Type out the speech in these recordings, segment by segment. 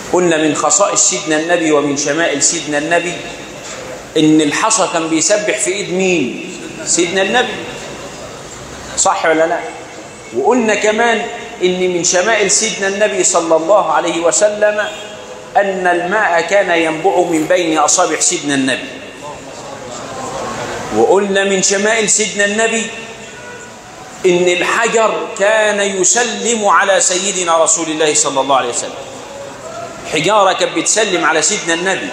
قلنا من خصائص سيدنا النبي ومن شمائل سيدنا النبي ان الحصى كان بيسبح في ايد مين سيدنا النبي صح ولا لا وقلنا كمان ان من شمائل سيدنا النبي صلى الله عليه وسلم ان الماء كان ينبع من بين اصابع سيدنا النبي وقلنا من شمائل سيدنا النبي ان الحجر كان يسلم على سيدنا رسول الله صلى الله عليه وسلم حجاره كانت بتسلم على سيدنا النبي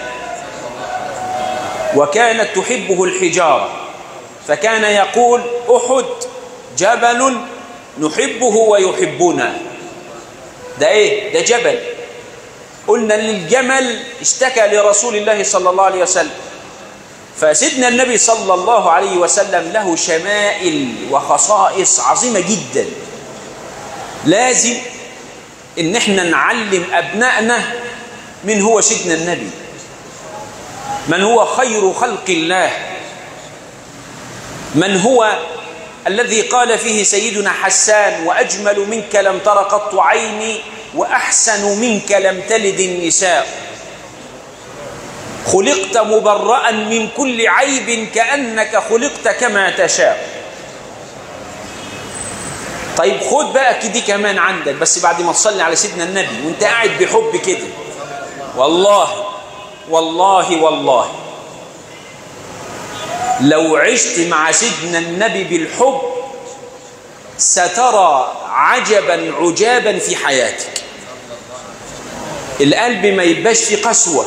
وكانت تحبه الحجاره فكان يقول احد جبل نحبه ويحبنا ده ايه ده جبل قلنا ان الجمل اشتكى لرسول الله صلى الله عليه وسلم فسيدنا النبي صلى الله عليه وسلم له شمائل وخصائص عظيمة جدا لازم ان احنا نعلم ابنائنا من هو سيدنا النبي من هو خير خلق الله من هو الذي قال فيه سيدنا حسان وأجمل منك لم تر قط عيني وأحسن منك لم تلد النساء خلقت مبرأ من كل عيب كأنك خلقت كما تشاء طيب خد بقى دي كمان عندك بس بعد ما تصلي على سيدنا النبي وانت قاعد بحب كده والله والله والله لو عشت مع سيدنا النبي بالحب سترى عجبا عجابا في حياتك القلب ما يبقاش في قسوة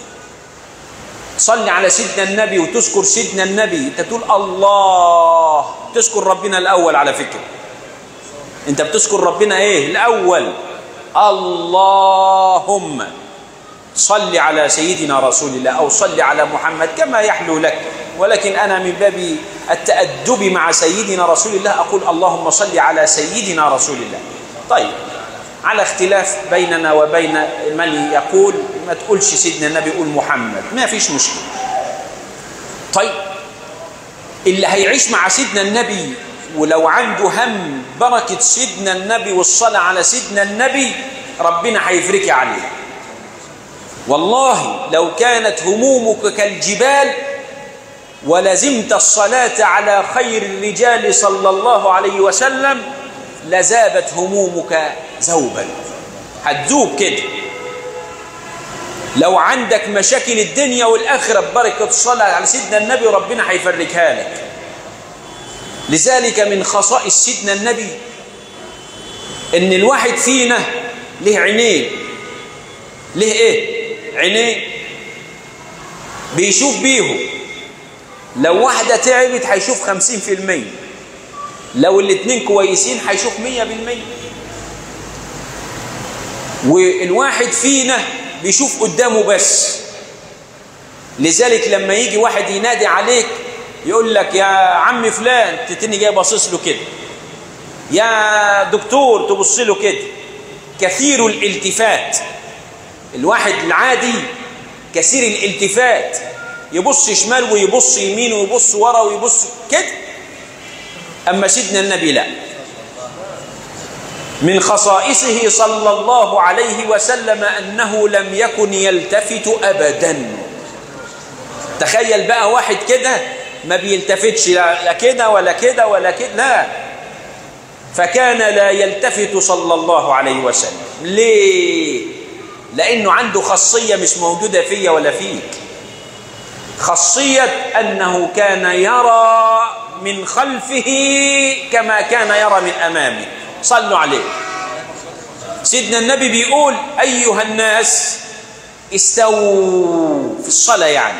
صلي على سيدنا النبي وتذكر سيدنا النبي انت تقول الله تذكر ربنا الأول على فكرة انت بتذكر ربنا ايه الأول اللهم صل على سيدنا رسول الله أو صل على محمد كما يحلو لك ولكن أنا من باب التأدب مع سيدنا رسول الله أقول اللهم صل على سيدنا رسول الله طيب على اختلاف بيننا وبين من يقول ما تقولش سيدنا النبي قول محمد ما فيش مشكلة طيب اللي هيعيش مع سيدنا النبي ولو عنده هم بركة سيدنا النبي والصلاة على سيدنا النبي ربنا هيفركي عليه والله لو كانت همومك كالجبال ولزمت الصلاة على خير الرجال صلى الله عليه وسلم لزابت همومك زوبا هتذوب كده لو عندك مشاكل الدنيا والآخرة ببركة الصلاة على سيدنا النبي ربنا هيفرجها لك لذلك من خصائص سيدنا النبي ان الواحد فينا له عينين له ايه عينين بيشوف بيهم لو واحدة تعبت هيشوف خمسين في المية لو الاتنين كويسين هيشوف مية بالمية والواحد فينا بيشوف قدامه بس لذلك لما يجي واحد ينادي عليك يقول لك يا عم فلان تتني جاي باصص له كده يا دكتور تبص له كده كثير الالتفات الواحد العادي كثير الالتفات يبص شمال ويبص يمين ويبص ورا ويبص كده أما سيدنا النبي لا من خصائصه صلى الله عليه وسلم أنه لم يكن يلتفت أبدا تخيل بقى واحد كده ما بيلتفتش لا كده ولا كده ولا كده لا فكان لا يلتفت صلى الله عليه وسلم ليه لأنه عنده خاصية مش موجودة فيا ولا فيك خاصية أنه كان يرى من خلفه كما كان يرى من أمامه صلوا عليه سيدنا النبي بيقول أيها الناس استووا في الصلاة يعني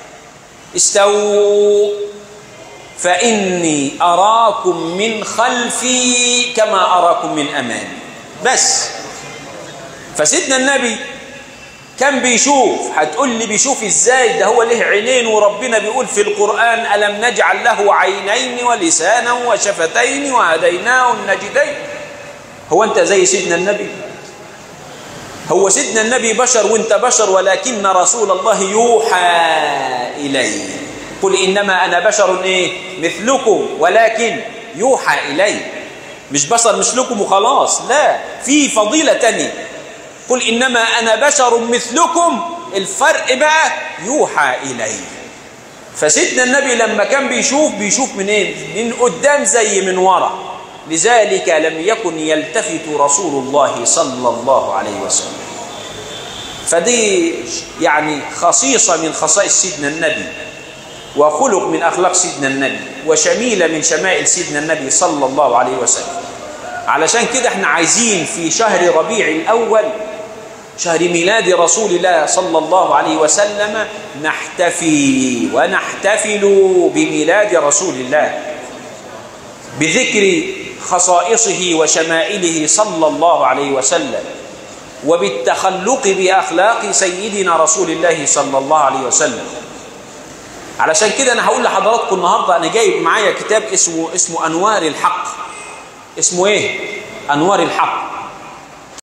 استووا فإني أراكم من خلفي كما أراكم من أمامي بس فسيدنا النبي كان بيشوف هتقول لي بيشوف ازاي ده هو له عينين وربنا بيقول في القرآن ألم نجعل له عينين ولسانا وشفتين وهديناه النجدين هو أنت زي سيدنا النبي هو سيدنا النبي بشر وانت بشر ولكن رسول الله يوحى إليه قل إنما أنا بشر إيه مثلكم ولكن يوحى إليه مش بشر مثلكم وخلاص لا في فضيلة تانية قل إنما أنا بشر مثلكم الفرق بقى يوحى إلي فسيدنا النبي لما كان بيشوف بيشوف منين من قدام زي من ورا لذلك لم يكن يلتفت رسول الله صلى الله عليه وسلم فدي يعني خصيصة من خصائص سيدنا النبي وخلق من أخلاق سيدنا النبي وشميلة من شمائل سيدنا النبي صلى الله عليه وسلم علشان كده احنا عايزين في شهر ربيع الأول شهر ميلاد رسول الله صلى الله عليه وسلم نحتفي ونحتفل بميلاد رسول الله بذكر خصائصه وشمائله صلى الله عليه وسلم وبالتخلق بأخلاق سيدنا رسول الله صلى الله عليه وسلم علشان كده أنا هقول لحضراتكم النهاردة أنا جايب معايا كتاب اسمه اسمه أنوار الحق اسمه إيه؟ أنوار الحق